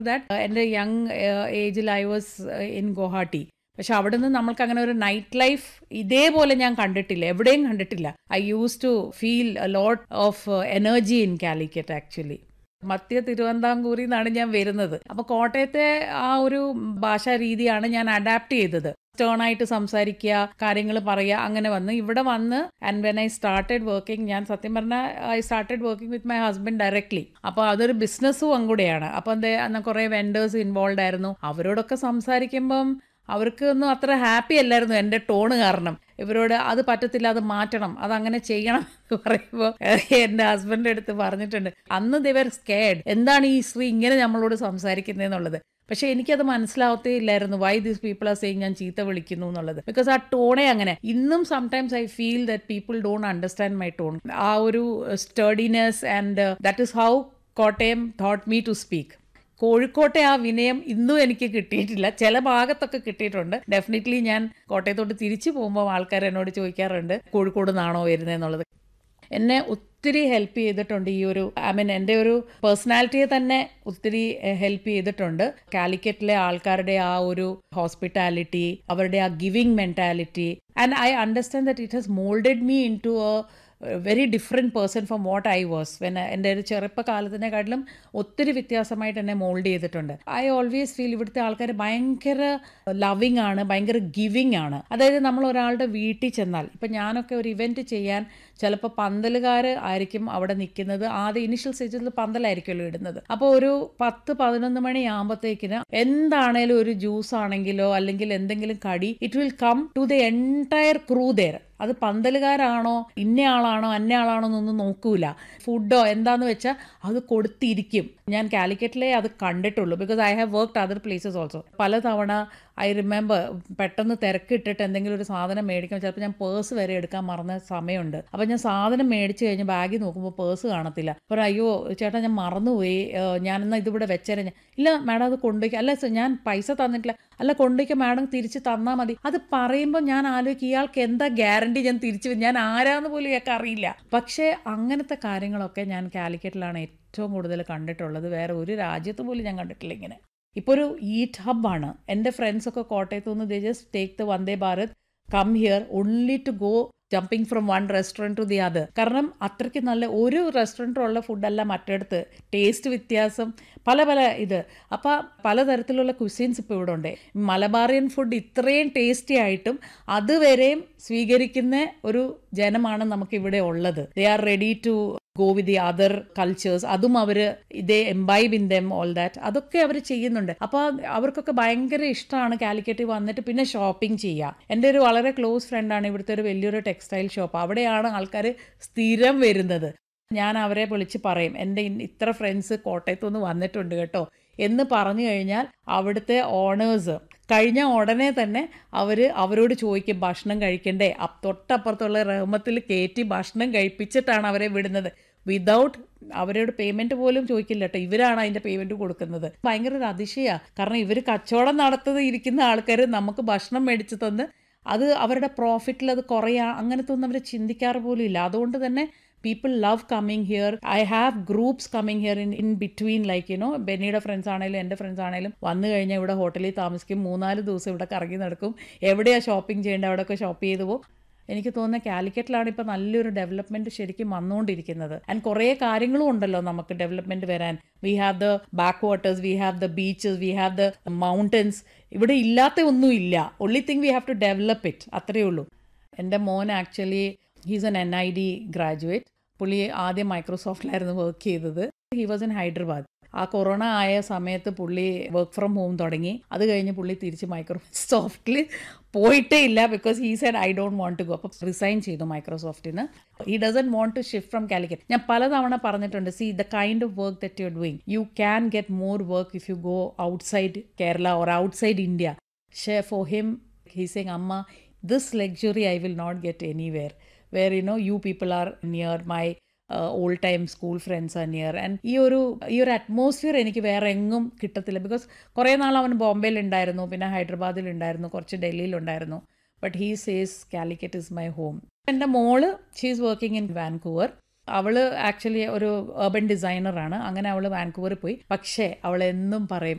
that എൻ്റെ young ഏജിൽ I was in Guwahati പക്ഷെ അവിടെ നിന്ന് നമ്മൾക്ക് അങ്ങനെ ഒരു നൈറ്റ് ലൈഫ് ഇതേപോലെ ഞാൻ കണ്ടിട്ടില്ല എവിടെയും കണ്ടിട്ടില്ല I use to feel a lot of energy in Calicut actually മധ്യ തിരുവനന്തപുരത്തിൽ നിന്നാണ് ഞാൻ വരുന്നത് അപ്പോൾ കോട്ടയത്തെ ആ ഒരു ഭാഷാ രീതിയാണ് ഞാൻ അഡാപ്റ്റ് ചെയ്തത് സ്റ്റേൺ ആയിട്ട് സംസാരിക്കുക കാര്യങ്ങൾ പറയുക അങ്ങനെ വന്ന് ഇവിടെ വന്ന് and when I started working ഞാൻ സത്യം പറഞ്ഞാൽ I started working with my husband directly അപ്പോൾ അതൊരു ബിസിനസ്സും കൂടെയാണ് അപ്പോൾ എന്താ അന്ന് കുറേ വെൻഡേഴ്സ് ഇൻവോൾവ് ആയിരുന്നു അവരോടൊക്കെ സംസാരിക്കുമ്പം അവർക്ക് ഒന്നും അത്ര ഹാപ്പി അല്ലായിരുന്നു എൻ്റെ ടോണ് കാരണം ഇവരോട് അത് പറ്റത്തില്ല അത് മാറ്റണം അത് അങ്ങനെ ചെയ്യണം എന്ന് പറയുമ്പോൾ എൻ്റെ ഹസ്ബൻഡിൻ്റെ അടുത്ത് പറഞ്ഞിട്ടുണ്ട് അന്ന് ദിവർ സ്കേഡ് എന്താണ് ഈ സ്ത്രീ ഇങ്ങനെ നമ്മളോട് സംസാരിക്കുന്നതെന്നുള്ളത് പക്ഷെ എനിക്കത് മനസ്സിലാവത്തേ ഇല്ലായിരുന്നു why these people are saying ഞാൻ ചീത്ത വിളിക്കുന്നു എന്നുള്ളത് ബിക്കോസ് ആ ടോണേ അങ്ങനെ ഇന്നും sometimes I feel that people don't understand my tone ആ ഒരു steadiness and that is how Kottayam taught me to speak കോഴിക്കോട്ടെ ആ വിനയം ഇന്നും എനിക്ക് കിട്ടിയിട്ടില്ല ചില ഭാഗത്തൊക്കെ കിട്ടിയിട്ടുണ്ട് ഡെഫിനറ്റ്ലി ഞാൻ കോട്ടയത്തോട്ട് തിരിച്ചു പോകുമ്പോൾ ആൾക്കാർ എന്നോട് ചോദിക്കാറുണ്ട് കോഴിക്കോട് നിന്നാണോ വരുന്നതെന്നുള്ളത് എന്നെ ഒത്തിരി ഹെൽപ്പ് ചെയ്തിട്ടുണ്ട് ഈ ഒരു ഐ മീൻ എൻ്റെ ഒരു പേഴ്സണാലിറ്റിയെ തന്നെ ഒത്തിരി ഹെൽപ്പ് ചെയ്തിട്ടുണ്ട് കാലിക്കറ്റിലെ ആൾക്കാരുടെ ആ ഒരു ഹോസ്പിറ്റാലിറ്റി അവരുടെ ആ giving mentality and I understand that it has moulded me into a very different person from what I was when എൻ്റെ ഒരു ചെറുപ്പകാലത്തിനെക്കാട്ടിലും ഒത്തിരി വ്യത്യാസമായിട്ട് എന്നെ മോൾഡ് ചെയ്തിട്ടുണ്ട് ഐ ഓൾവേസ് ഫീൽ ഇവിടുത്തെ ആൾക്കാർ ഭയങ്കര ലവിങ് ആണ് ഭയങ്കര ഗിവിങ് ആണ് അതായത് നമ്മൾ ഒരാളുടെ വീട്ടിൽ ചെന്നാൽ ഇപ്പം ഞാനൊക്കെ ഒരു ഇവൻറ്റ് ചെയ്യാൻ ചിലപ്പോൾ പന്തലുകാർ ആയിരിക്കും അവിടെ നിൽക്കുന്നത് ആദ്യം ഇനിഷ്യൽ സ്റ്റേജിൽ പന്തലായിരിക്കുമല്ലോ ഇടുന്നത് അപ്പോൾ ഒരു പത്ത് പതിനൊന്ന് മണി ആകുമ്പോഴത്തേക്കിന് എന്താണേലും ഒരു ജ്യൂസ് ആണെങ്കിലോ അല്ലെങ്കിൽ എന്തെങ്കിലും കടി it will come to the entire crew there അത് പന്തലുകാരാണോ ഇന്നയാളാണോ അന്നയാളാണോ എന്നൊന്നും നോക്കൂല ഫുഡോ എന്താന്ന് വെച്ചാൽ അത് കൊടുത്തിരിക്കും ഞാൻ കാലിക്കറ്റിലെ അത് കണ്ടിട്ടുള്ളൂ because I have worked other places also പലതവണ ഐ റിമെമ്പർ പെട്ടെന്ന് തിരക്കിട്ടിട്ട് എന്തെങ്കിലും ഒരു സാധനം മേടിക്കാൻ ചിലപ്പോൾ ഞാൻ പേഴ്സ് വരെ എടുക്കാൻ മറന്ന സമയമുണ്ട് അപ്പം ഞാൻ സാധനം മേടിച്ച് കഴിഞ്ഞ് ബാഗിൽ നോക്കുമ്പോൾ പേഴ്സ് കാണത്തില്ല അപ്പോൾ അയ്യോ ചേട്ടാ ഞാൻ മറന്നുപോയി ഞാനെന്നാൽ ഇതിവിടെ വെച്ചേരെ ഞാൻ ഇല്ല മാഡം അത് കൊണ്ടുപോയി അല്ല സർ ഞാൻ പൈസ തന്നിട്ടില്ല അല്ല കൊണ്ടുപോയിക്ക മാഡം തിരിച്ച് തന്നാൽ മതി അത് പറയുമ്പോൾ ഞാൻ ആലോചിക്കും ഇയാൾക്ക് എന്താ ഗ്യാരണ്ടി ഞാൻ തിരിച്ചു ഞാൻ ആരാന്ന് പോലും ഇയാൾക്ക് അറിയില്ല പക്ഷേ അങ്ങനത്തെ കാര്യങ്ങളൊക്കെ ഞാൻ കാലിക്കറ്റിലാണ് ഏറ്റവും കൂടുതൽ കണ്ടിട്ടുള്ളത് വേറെ ഒരു രാജ്യത്ത് പോലും ഞാൻ കണ്ടിട്ടില്ല ഇങ്ങനെ ഇപ്പോൾ ഒരു ഈറ്റ് ഹബ്ബാണ് എൻ്റെ ഫ്രണ്ട്സൊക്കെ കോട്ടയത്ത് നിന്ന് they just take the Vande Bharat come here only to go jumping from one restaurant to the other കാരണം അത്രയ്ക്ക് നല്ല ഒരു റെസ്റ്റോറൻറ്റിലുള്ള ഫുഡല്ല മറ്റിടത്ത് ടേസ്റ്റ് വ്യത്യാസം പല പല ഇത് അപ്പോൾ പലതരത്തിലുള്ള കുസീൻസ് ഇപ്പോൾ ഇവിടെ ഉണ്ട് മലബാറിയൻ ഫുഡ് ഇത്രയും ടേസ്റ്റി ആയിട്ടും അതുവരെയും സ്വീകരിക്കുന്ന ഒരു ജനമാണ് നമുക്ക് ഇവിടെ ഉള്ളത് they are ready to go with the other cultures അതും അവർ ഇതേ imbibe in them all that അതൊക്കെ അവർ ചെയ്യുന്നുണ്ട് അപ്പോൾ അവർക്കൊക്കെ ഭയങ്കര ഇഷ്ടമാണ് കാലിക്കറ്റ് വന്നിട്ട് പിന്നെ ഷോപ്പിംഗ് ചെയ്യുക എൻ്റെ ഒരു വളരെ ക്ലോസ് ഫ്രണ്ടാണ് ഇവിടുത്തെ ഒരു വലിയൊരു ടെക്സ്റ്റൈൽ ഷോപ്പ് അവിടെയാണ് ആൾക്കാർ സ്ഥിരം വരുന്നത് ഞാൻ അവരെ വിളിച്ച് പറയും എൻ്റെ ഇത്ര ഫ്രണ്ട്സ് കോട്ടയത്തുനിന്ന് വന്നിട്ടുണ്ട് കേട്ടോ എന്ന് പറഞ്ഞു കഴിഞ്ഞാൽ അവിടുത്തെ ഓണേഴ്സ് കഴിഞ്ഞ ഉടനെ തന്നെ അവർ അവരോട് ചോദിക്കും ഭക്ഷണം കഴിക്കണ്ടേ തൊട്ടപ്പുറത്തുള്ള റഹ്മത്തിൽ കയറ്റി ഭക്ഷണം കഴിപ്പിച്ചിട്ടാണ് അവരെ വിടുന്നത് വിതൗട്ട് അവരോട് പേയ്മെന്റ് പോലും ചോദിക്കില്ല കേട്ടോ ഇവരാണ് അതിന്റെ പേയ്മെന്റ് കൊടുക്കുന്നത് ഭയങ്കര ഒരു അതിശയമാണ് കാരണം ഇവർ കച്ചവടം നടത്തുന്ന ഇരിക്കുന്ന ആൾക്കാർ നമുക്ക് ഭക്ഷണം മേടിച്ചു തന്ന് അത് അവരുടെ പ്രോഫിറ്റിൽ അത് കുറയാ അങ്ങനത്തെ ഒന്നും അവർ ചിന്തിക്കാറ് പോലും ഇല്ല അതുകൊണ്ട് തന്നെ people love coming here I have groups coming here in in between like you know ബെന്നിയുടെ ഫ്രണ്ട്സ് ആണെങ്കിലും എൻ്റെ ഫ്രണ്ട്സ് ആണെങ്കിലും വന്നു കഴിഞ്ഞാൽ ഇവിടെ ഹോട്ടലിൽ താമസിക്കും മൂന്നാല് ദിവസം ഇവിടെ കറങ്ങി നടക്കും എവിടെയാണ് ഷോപ്പിംഗ് ചെയ്യേണ്ടത് അവിടെയൊക്കെ ഷോപ്പ് ചെയ്തു പോകും എനിക്ക് തോന്നുന്നത് കാലിക്കറ്റിലാണ് ഇപ്പോൾ നല്ലൊരു ഡെവലപ്മെന്റ് ശരിക്കും വന്നുകൊണ്ടിരിക്കുന്നത് ആൻഡ് കുറേ കാര്യങ്ങളും ഉണ്ടല്ലോ നമുക്ക് ഡെവലപ്മെന്റ് വരാൻ we have the backwaters we have the beaches we have the mountains ഇവിടെ ഇല്ലാത്ത ഒന്നും ഇല്ല only thing we have to develop it അത്രയേ ഉള്ളൂ എൻ്റെ മോൻ actually he's N N I D graduate പുള്ളി ആദ്യം മൈക്രോസോഫ്റ്റിലായിരുന്നു വർക്ക് ചെയ്തത് ഹി വാസ് ഇൻ ഹൈദരാബാദ് ആ കൊറോണ ആയ സമയത്ത് പുള്ളി വർക്ക് ഫ്രം ഹോം തുടങ്ങി അത് കഴിഞ്ഞ് പുള്ളി തിരിച്ച് മൈക്രോസോഫ്റ്റിൽ പോയിട്ടേ ഇല്ല because he said I don't want to go അപ്പം റിസൈൻ ചെയ്തു മൈക്രോസോഫ്റ്റിന് he doesn't want to shift from Calicut ഞാൻ പലതവണ പറഞ്ഞിട്ടുണ്ട് see the kind of work that you are doing you can get more work if you go outside Kerala or outside India പക്ഷേ for him he says അമ്മ this luxury I will not get anywhere where you know you people are near my all time school friends are near and ഈ ഒരു ഈ ഒരു atmosphere എനിക്ക് വേറെ എങ്ങും കിട്ടത്തില്ല ബിക്കോസ് കുറേ നാൾ അവൻ ബോംബെയിൽ ഉണ്ടായിരുന്നു പിന്നെ ഹൈദരാബാദിൽ ഉണ്ടായിരുന്നു കുറച്ച് ഡൽഹിയിലുണ്ടായിരുന്നു but he says Calicut is my home എൻ്റെ മോള് she is working in Vancouver അവള് ആക്ച്വലി ഒരു urban ഡിസൈനറാണ് അങ്ങനെ അവൾ വാൻകൂവറിൽ പോയി പക്ഷേ അവൾ എന്നും പറയും